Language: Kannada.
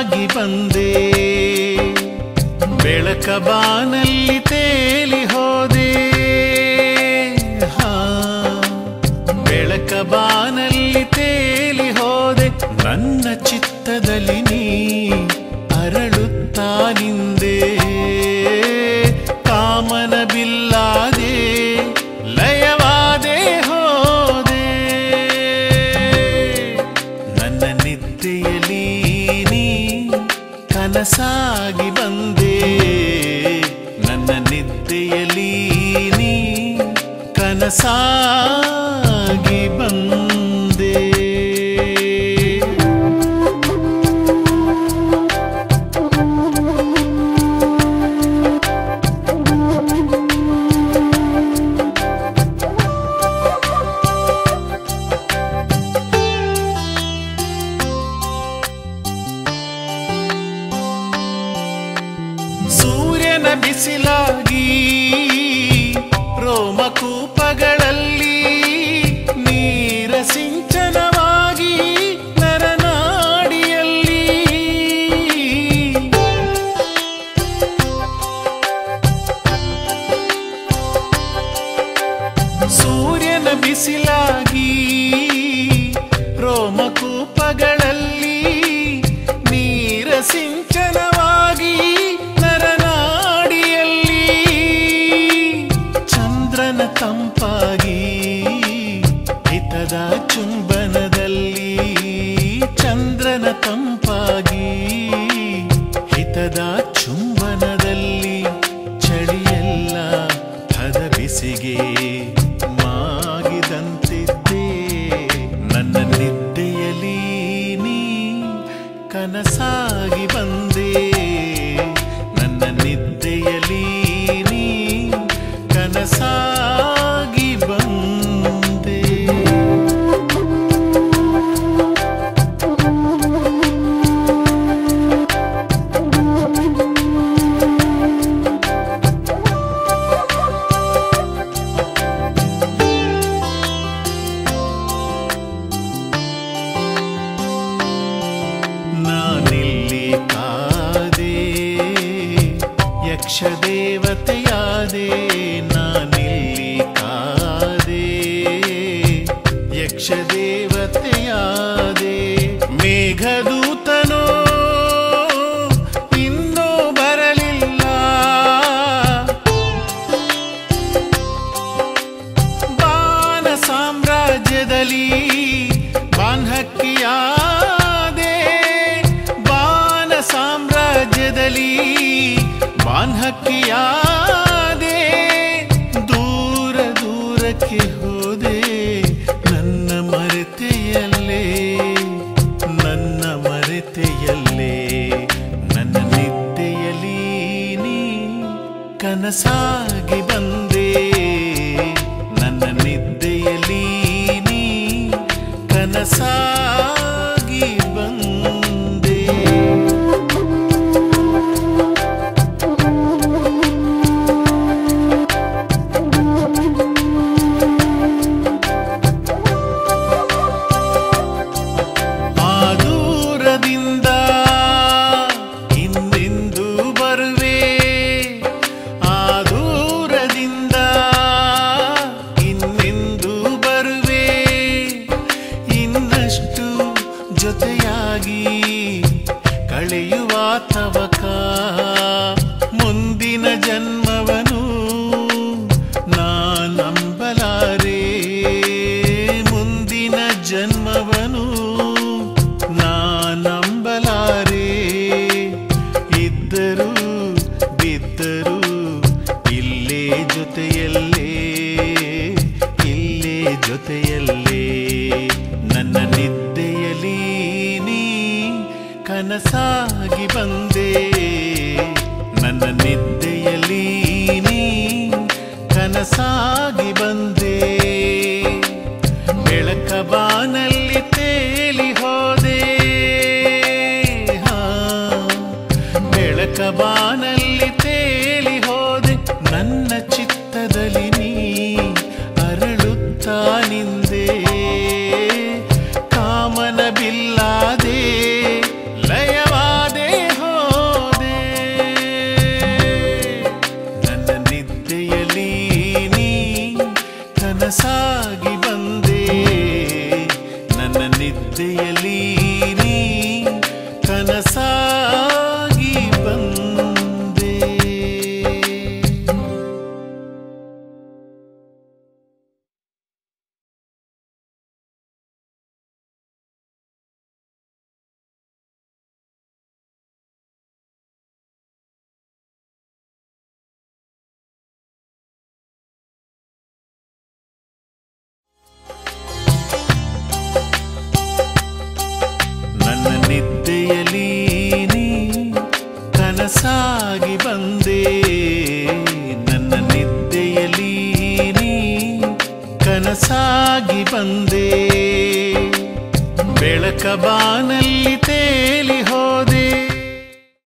ಕನಸಾಗಿ ಬಂದೆ ಬೆಳಕ ಬಾನಲ್ಲಿ ತೇಲಿ ಹೋದೆ ಹಾ ಬೆಳಕ ಬಾನಲ್ಲಿ ತೇಲಿ ಹೋದೆ ನನ್ನ ಚಿತ್ತದಲ್ಲಿ ನೀ ಅರಳುತ್ತಾ ನಿಂದೆ ಕಾಮನ ಬಿಲ್ಲಾದೆ ಲಯವಾದೆ ಹೋದೆ ನನ್ನ ನಿದ್ದೆಯಲ್ಲಿ ನೀ ಕನಸಾಗಿ ಬಂದೆ ನನ್ನ ನಿದ್ದೆಯಲ್ಲಿ ನೀ ಕನಸಾಗಿ ಬಂದೆ ಸೂರ್ಯನ ಬಿಸಿಲಾಗಿ ರೋಮಕೂಪಗಳಲ್ಲಿ ನೀರ ಸಿಂಚನವಾಗಿ ನರನಾಡಿಯಲ್ಲಿ ಸೂರ್ಯನ ಬಿಸಿಲಾಗಿ ರೋಮಕೂಪಗಳಲ್ಲಿ ನೀರ ಸಿಂಚನವಾಗಿ ನರನಾಡಿಯಲ್ಲಿ ಚಂದ್ರನ ತಂಪಾಗಿ ಹಿತದ ಚುಂಬನದಲ್ಲಿ ಚಂದ್ರನ ತಂಪಾಗಿ ಹಿತದ ಚುಂಬನದಲ್ಲಿ ಚಳಿಯೆಲ್ಲ ಹದ ಬಿಸಿಗೆ ಮಾಗಿದಂತಿದ್ದೆ ನನ್ನ ನಿದ್ದೆಯಲ್ಲಿ ನೀ ಕನಸಾಗಿ ಬಂದೆ ನನ್ನ ನಿದ್ದೆಯಲ್ಲಿ ನೀ ಕನಸಾಗಿ ಬಂದೆ ನಾನಿಲ್ಲಿ ಕಾದೆ ಯಕ್ಷ ದೇವತೆಯಾದೆ ನಾನಿಲ್ಲಿ ಕಾದೆ ಯಕ್ಷ ದೇವತೆಯಾದೆ ಮೇಘದೂತನೋ ಇನ್ನೂ ಬರಲಿಲ್ಲ ಬಾನ ಸಾಮ್ರಾಜ್ಯದಲ್ಲಿ ಬಾನ್ಹಕ್ಕಿಯಾದೆ ಬಾನ ಸಾಮ್ರಾಜ್ಯದಲ್ಲಿ ಬಾನ್ಹಕ್ಕಿಯಾದೆ ದೂರ ದೂರಕ್ಕೆ ಹೋದೆ ನನ್ನ ಮರೆತೆಯಲ್ಲೇ ನನ್ನ ಮರೆತೆಯಲ್ಲೇ ನನ್ನ ನಿದ್ದೆಯಲ್ಲಿ ನೀ ಕನಸಾಗಿ ಬಂದೆ ನನ್ನ ನಿದ್ದೆಯಲ್ಲಿ ನೀ ಕನಸಾಗಿ ಬಂದೆ ಆ ದೂರದಿಂದ ಇನ್ನೆಂದು ಬರುವೆ ಆ ದೂರದಿಂದ ಇನ್ನೆಂದು ಬರುವೆ ಇನ್ನಷ್ಟು ಜೊತೆಯಾಗಿ ಕಳೆಯುವ ತವಕ ಮುಂದಿನ ಜನ್ಮವನು ನಾನಂಬಲಾರೆ ಮುಂದಿನ ಜನ್ಮವನು ನಾನಂಬಲಾರೆ ಇದ್ದರು ಬಿದ್ದರು ಇಲ್ಲೇ ಜೊತೆಯಲ್ಲೇ ಇಲ್ಲೇ ಜೊತೆಯಲ್ಲೇ ನನ್ನ ನಿದ್ದೆಯಲ್ಲಿ ನೀ ಕನಸಾಗಿ ಬಂದೆ ನನ್ನ ನಿದ್ದೆಯಲ್ಲಿ ನೀ ಕನಸಾಗಿ ಬಂದೆ ಬೆಳಕ ಬಾನಲ್ಲಿ ತೇಲಿ ಹೋದೆ ಹಾ ಬೆಳಕ ಬಾನಲ್ಲಿ ತೇಲಿ ಹೋದೆ ನನ್ನ ಚಿತ್ತದಲ್ಲಿ ನೀ ಅರಳುತ್ತಾ ನಿಂದೆ ಕಾಮನ ಬಿಲ್ಲಾದೆ ಲಯವಾದೆ ನಿದ್ದೆಯಲ್ಲಿ ನೀ ಕನಸಾಗಿ ಬಂದೆ ನನ್ನ ನಿದ್ದೆಯಲ್ಲಿ ನೀ ಕನಸಾಗಿ ಬಂದೆ ನನ್ನ ನಿದ್ದೆಯಲ್ಲಿ ನೀ ಕನಸಾಗಿ ಬಂದೆ ಬೆಳಕ ಬಾನಲ್ಲಿ ತೇಲಿ